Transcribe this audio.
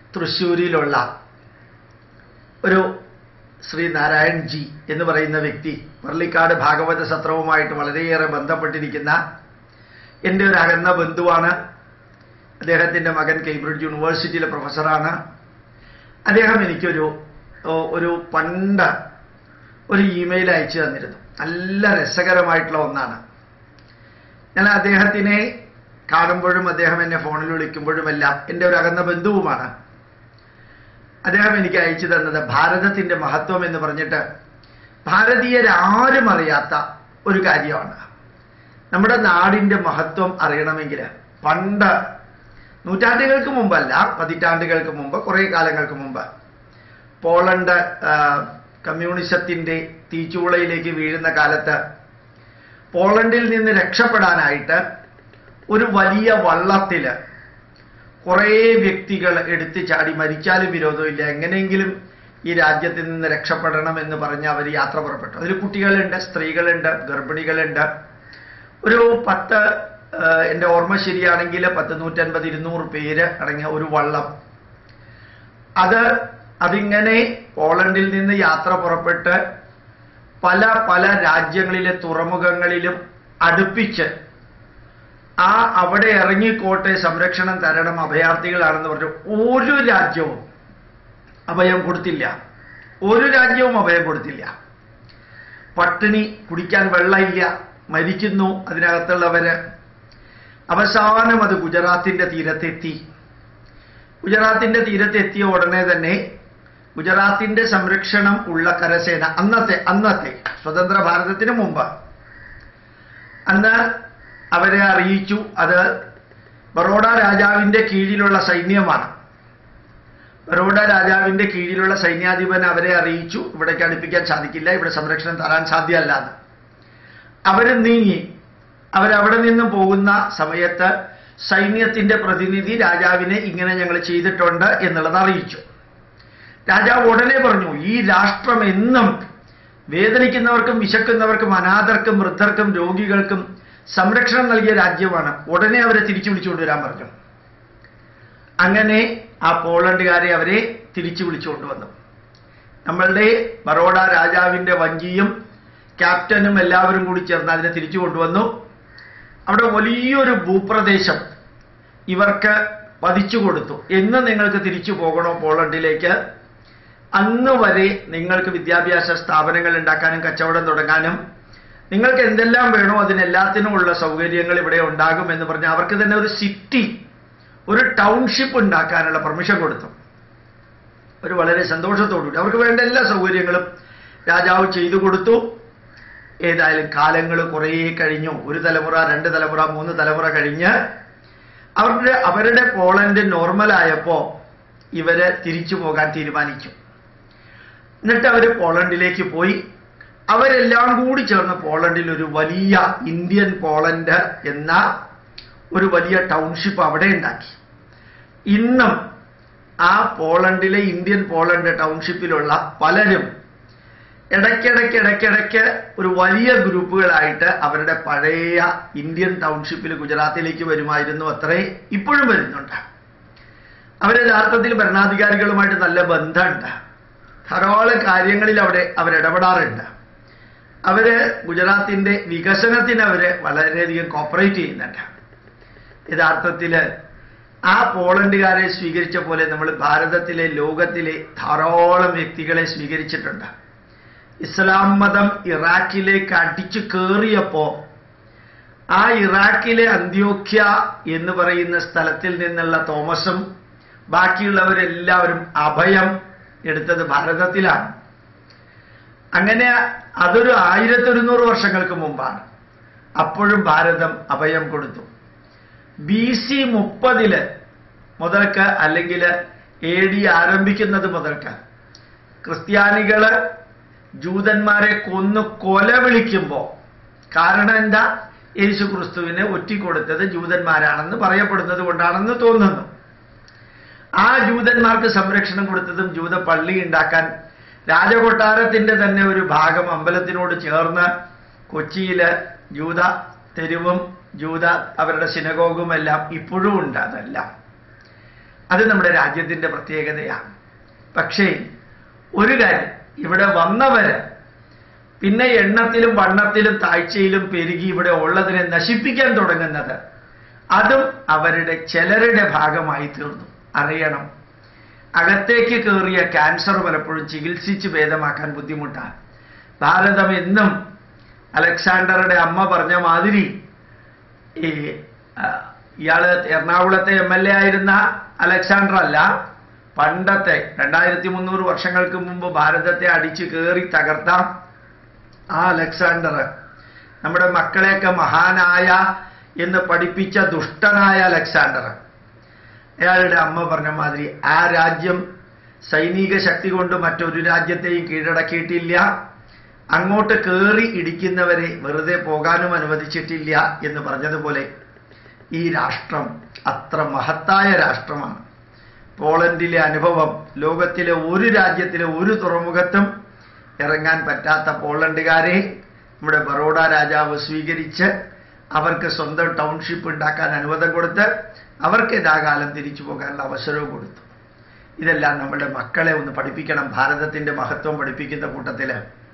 തൃശ്ശൂരിലുള്ള ഒരു ശ്രീ നാരായൺ ജി എന്ന് പറയുന്ന വ്യക്തി പള്ളിക്കാട് ഭാഗവത സത്രവുമായിട്ട് വളരെയേറെ ബന്ധപ്പെട്ടിരിക്കുന്ന എൻ്റെ ഒരു അകന്ന ബന്ധുവാണ് അദ്ദേഹത്തിൻ്റെ മകൻ കേംബ്രിഡ്ജ് യൂണിവേഴ്സിറ്റിയിലെ പ്രൊഫസറാണ് അദ്ദേഹം എനിക്കൊരു ഓ, ഒരു പണ്ട് ഒരു ഇമെയിൽ അയച്ചു തന്നിരുന്നു നല്ല രസകരമായിട്ടുള്ള ഒന്നാണ് ഞാൻ അദ്ദേഹത്തിനെ കാണുമ്പോഴും അദ്ദേഹം എന്നെ ഫോണിൽ വിളിക്കുമ്പോഴുമെല്ലാം എൻ്റെ ഒരു അകന്ന ബന്ധുവുമാണ് അദ്ദേഹം എനിക്ക് അയച്ചു തന്നത് ഭാരതത്തിൻ്റെ മഹത്വം എന്ന് പറഞ്ഞിട്ട് ഭാരതീയരാരും അറിയാത്ത ഒരു കാര്യമാണ് നമ്മുടെ നാടിൻ്റെ മഹത്വം അറിയണമെങ്കിൽ പണ്ട് നൂറ്റാണ്ടുകൾക്ക് മുമ്പല്ല പതിറ്റാണ്ടുകൾക്ക് മുമ്പ് കുറേ കാലങ്ങൾക്ക് മുമ്പ് പോളണ്ട് ആ, കമ്മ്യൂണിസത്തിൻ്റെ തീച്ചൂളയിലേക്ക് വീഴുന്ന കാലത്ത് പോളണ്ടിൽ നിന്ന് രക്ഷപ്പെടാനായിട്ട് ഒരു വലിയ വള്ളത്തിൽ കുറേ വ്യക്തികൾ എടുത്തു ചാടി മരിച്ചാലും വിരോധമില്ല എങ്ങനെയെങ്കിലും ഈ രാജ്യത്തിൽ നിന്ന് രക്ഷപ്പെടണം എന്ന് പറഞ്ഞ് അവർ യാത്ര പുറപ്പെട്ടു അതിൽ കുട്ടികളുണ്ട് സ്ത്രീകളുണ്ട് ഗർഭിണികളുണ്ട് ഒരു പത്ത് ആ, എൻ്റെ ഓർമ്മ ശരിയാണെങ്കിൽ പത്ത് നൂറ്റൻപത് ഇരുന്നൂറ് പേര് അടങ്ങിയ ഒരു വള്ളം അത് അതിങ്ങനെ പോളണ്ടിൽ നിന്ന് യാത്ര പുറപ്പെട്ട് പല പല രാജ്യങ്ങളിലെ തുറമുഖങ്ങളിലും അടുപ്പിച്ച് ആ അവിടെ ഇറങ്ങിക്കോട്ടെ സംരക്ഷണം തരണം അഭയാർത്ഥികളാണെന്ന് പറഞ്ഞു ഒരു രാജ്യവും അഭയം കൊടുത്തില്ല ഒരു രാജ്യവും അഭയം കൊടുത്തില്ല പട്ടിണി കുടിക്കാൻ വെള്ളമില്ല മരിക്കുന്നു അതിനകത്തുള്ളവര് അവസാനം അത് ഗുജറാത്തിന്റെ തീരത്തെത്തി ഗുജറാത്തിന്റെ തീരത്തെത്തിയ ഉടനെ തന്നെ ഗുജറാത്തിന്റെ സംരക്ഷണം ഉള്ള കരസേന അന്നത്തെ അന്നത്തെ സ്വതന്ത്ര ഭാരതത്തിന് മുമ്പ് അന്ന് അവരെ അറിയിച്ചു അത് ബറോഡ രാജാവിന്റെ കീഴിലുള്ള സൈന്യമാണ് ബറോഡ രാജാവിന്റെ കീഴിലുള്ള സൈന്യാധിപൻ അവരെ അറിയിച്ചു ഇവിടേക്ക് അടുപ്പിക്കാൻ സാധിക്കില്ല ഇവിടെ സംരക്ഷണം തരാൻ സാധ്യമല്ല എന്ന് അവര് നീങ്ങി അവരവിടെ നിന്ന് പോകുന്ന സമയത്ത് സൈന്യത്തിന്റെ പ്രതിനിധി രാജാവിനെ ഇങ്ങനെ ഞങ്ങൾ ചെയ്തിട്ടുണ്ട് എന്നുള്ളത് അറിയിച്ചു രാജാവ് ഉടനെ പറഞ്ഞു ഈ രാഷ്ട്രം എന്നും വേദനിക്കുന്നവർക്കും വിശക്കുന്നവർക്കും അനാഥർക്കും വൃദ്ധർക്കും രോഗികൾക്കും സംരക്ഷണം നൽകിയ രാജ്യമാണ് ഉടനെ അവരെ തിരിച്ചു വിളിച്ചുകൊണ്ടുവരാൻ പറഞ്ഞു അങ്ങനെ ആ പോളണ്ടുകാരെ അവരെ തിരിച്ചു വിളിച്ചുകൊണ്ടുവന്നു നമ്മളുടെ ബറോഡ രാജാവിന്റെ വഞ്ചിയും ക്യാപ്റ്റനും എല്ലാവരും കൂടി ചേർന്ന് അതിനെ തിരിച്ചു കൊണ്ടുവന്നു അവിടെ വലിയൊരു ഭൂപ്രദേശം ഇവർക്ക് പതിച്ചു കൊടുത്തു എന്ന് നിങ്ങൾക്ക് തിരിച്ചു പോകണോ പോളണ്ടിലേക്ക് അന്ന് വരെ നിങ്ങൾക്ക് വിദ്യാഭ്യാസ സ്ഥാപനങ്ങൾ ഉണ്ടാക്കാനും കച്ചവടം തുടങ്ങാനും നിങ്ങൾക്ക് എന്തെല്ലാം വേണോ അതിനെല്ലാത്തിനുമുള്ള സൗകര്യങ്ങൾ ഇവിടെ ഉണ്ടാകും എന്ന് പറഞ്ഞ് അവർക്ക് തന്നെ ഒരു സിറ്റി ഒരു ടൗൺഷിപ്പ് ഉണ്ടാക്കാനുള്ള പെർമിഷൻ കൊടുത്തു ഒരു വളരെ സന്തോഷത്തോടുകൂടി അവർക്ക് വേണ്ട എല്ലാ സൗകര്യങ്ങളും രാജാവ് ചെയ്തു കൊടുത്തു ഏതായാലും കാലങ്ങൾ കുറേ കഴിഞ്ഞു ഒരു തലമുറ രണ്ട് തലമുറ മൂന്ന് തലമുറ കഴിഞ്ഞ് അവരുടെ അവരുടെ പോളണ്ട് നോർമലായപ്പോൾ ഇവര് തിരിച്ചു പോകാൻ തീരുമാനിച്ചു എന്നിട്ട് അവർ പോളണ്ടിലേക്ക് പോയി അവരെല്ലാം കൂടി ചേർന്ന് പോളണ്ടിൽ ഒരു വലിയ ഇന്ത്യൻ പോളണ്ട് എന്ന ഒരു വലിയ ടൗൺഷിപ്പ് അവിടെ ഉണ്ടാക്കി ഇന്നും ആ പോളണ്ടിലെ ഇന്ത്യൻ പോളണ്ട് ടൗൺഷിപ്പിലുള്ള പലരും ഇടയ്ക്കിടയ്ക്ക് ഇടയ്ക്കിടയ്ക്ക് ഒരു വലിയ ഗ്രൂപ്പുകളായിട്ട് അവരുടെ പഴയ ഇന്ത്യൻ ടൗൺഷിപ്പിൽ ഗുജറാത്തിലേക്ക് വരുമായിരുന്നു അത്രേ ഇപ്പോഴും വരുന്നുണ്ട് അവർ യഥാർത്ഥത്തിൽ ഭരണാധികാരികളുമായിട്ട് നല്ല ബന്ധമുണ്ട് ധാരാളം കാര്യങ്ങളിൽ അവിടെ അവരിടപെടാറുണ്ട് അവര് ഗുജറാത്തിന്റെ വികസനത്തിന് അവര് വളരെയധികം കോപ്പറേറ്റ് ചെയ്യുന്നുണ്ട് യഥാർത്ഥത്തില് ആ പോളണ്ടുകാരെ സ്വീകരിച്ച പോലെ നമ്മൾ ഭാരതത്തിലെ ലോകത്തിലെ ധാരാളം വ്യക്തികളെ സ്വീകരിച്ചിട്ടുണ്ട് ഇസ്ലാം മതം ഇറാഖിലേക്ക് അടിച്ചു കയറിയപ്പോ ആ ഇറാഖിലെ അന്ത്യോക്യ എന്ന് പറയുന്ന സ്ഥലത്തിൽ നിന്നുള്ള തോമസും ബാക്കിയുള്ളവരെല്ലാവരും അഭയം എടുത്തത് ഭാരതത്തിലാണ് അങ്ങനെ അതൊരു ആയിരത്തൊരുന്നൂറ് വർഷങ്ങൾക്ക് മുമ്പാണ് അപ്പോഴും ഭാരതം അഭയം കൊടുത്തു ബി സി മുപ്പതില് മുതൽക്ക് അല്ലെങ്കിൽ എ ഡി ആരംഭിക്കുന്നത് മുതൽക്ക് ക്രിസ്ത്യാനികള് ജൂതന്മാരെ കൊന്നു കൊല വിളിക്കുമ്പോൾ കാരണം എന്താ യേശു ക്രിസ്തുവിനെ ഒറ്റിക്കൊടുത്തത് ജൂതന്മാരാണെന്ന് പറയപ്പെടുന്നത് കൊണ്ടാണെന്ന് തോന്നുന്നു ആ ജൂതന്മാർക്ക് സംരക്ഷണം കൊടുത്തതും ജൂത പള്ളി ഉണ്ടാക്കാൻ രാജകൊട്ടാരത്തിന്റെ തന്നെ ഒരു ഭാഗം അമ്പലത്തിനോട് ചേർന്ന് കൊച്ചിയില് ജൂത തെരുവും ജൂത അവരുടെ സിനഗോഗും എല്ലാം ഇപ്പോഴും ഉണ്ട് അതെല്ലാം അത് നമ്മുടെ രാജ്യത്തിൻ്റെ പ്രത്യേകതയാണ് പക്ഷേ ഒരു കാര്യം ഇവിടെ വന്നവര് പിന്നെ എണ്ണത്തിലും വണ്ണത്തിലും താഴ്ചയിലും പെരുകി ഇവിടെ ഉള്ളതിനെ നശിപ്പിക്കാൻ തുടങ്ങുന്നത് അതും അവരുടെ ചിലരുടെ ഭാഗമായി തീർന്നു അറിയണം അകത്തേക്ക് കയറിയ ക്യാൻസർ പലപ്പോഴും ചികിത്സിച്ച് ഭേദമാക്കാൻ ബുദ്ധിമുട്ടാണ് ഭാരതം എന്നും അലക്സാണ്ടറുടെ അമ്മ പറഞ്ഞ മാതിരി ഈ ആ, ഇയാള് എറണാകുളത്തെ എം എൽ എ ആയിരുന്ന അലക്സാണ്ടർ അല്ല പണ്ടത്തെ രണ്ടായിരത്തി മുന്നൂറ് വർഷങ്ങൾക്ക് മുമ്പ് ഭാരതത്തെ അടിച്ചു കയറി തകർത്ത ആ അലക്സാണ്ടർ നമ്മുടെ മക്കളെയൊക്കെ മഹാനായ എന്ന് പഠിപ്പിച്ച ദുഷ്ടനായ അലക്സാണ്ടർ അയാളുടെ അമ്മ പറഞ്ഞ മാതിരി ആ രാജ്യം സൈനിക ശക്തി കൊണ്ട് മറ്റൊരു രാജ്യത്തെയും കീഴടക്കിയിട്ടില്ല അങ്ങോട്ട് കയറി ഇടിക്കുന്നവരെ വെറുതെ പോകാനും അനുവദിച്ചിട്ടില്ല എന്ന് പറഞ്ഞതുപോലെ ഈ രാഷ്ട്രം അത്ര മഹത്തായ രാഷ്ട്രമാണ് പോളണ്ടിലെ അനുഭവം ലോകത്തിലെ ഒരു രാജ്യത്തിലെ ഒരു തുറമുഖത്തും ഇറങ്ങാൻ പറ്റാത്ത പോളണ്ടുകാരെ നമ്മുടെ ബറോഡ രാജാവ് സ്വീകരിച്ച് അവർക്ക് സ്വന്തം ടൗൺഷിപ്പ് ഉണ്ടാക്കാൻ അനുവാദം കൊടുത്ത് അവർക്ക് യഥാകാലം തിരിച്ചു പോകാനുള്ള അവസരവും കൊടുത്തു ഇതെല്ലാം നമ്മുടെ മക്കളെ ഒന്ന് പഠിപ്പിക്കണം ഭാരതത്തിൻ്റെ മഹത്വം പഠിപ്പിക്കുന്ന കൂട്ടത്തിൽ